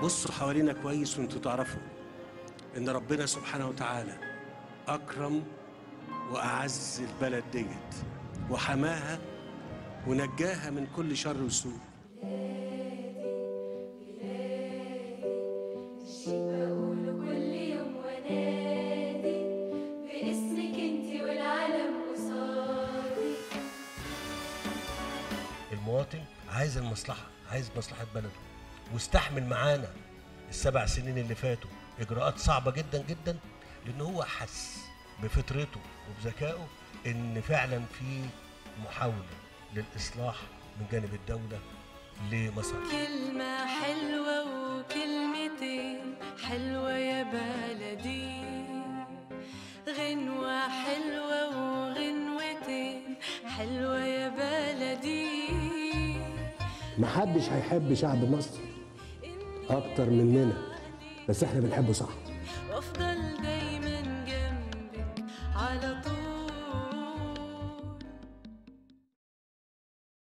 بصوا حوالينا كويس وانتوا تعرفوا ان ربنا سبحانه وتعالى اكرم واعز البلد ديت وحماها ونجاها من كل شر وسوء بقوله كل يوم ونادي باسمك انتي والعالم قصادي المواطن عايز المصلحة عايز مصلحة بلده واستحمل معانا السبع سنين اللي فاتوا إجراءات صعبة جدا جدا لأن هو حس بفطرته وبذكائه إن فعلا في محاولة للإصلاح من جانب الدولة لمصر كلمة حلوة وكلمتين حلوة يا بلدي غنوة حلوة وغنوتين حلوة يا بلدي محدش هيحب شعب مصر اكتر مننا بس احنا بنحبه صح وافضل دايما جنبك على طول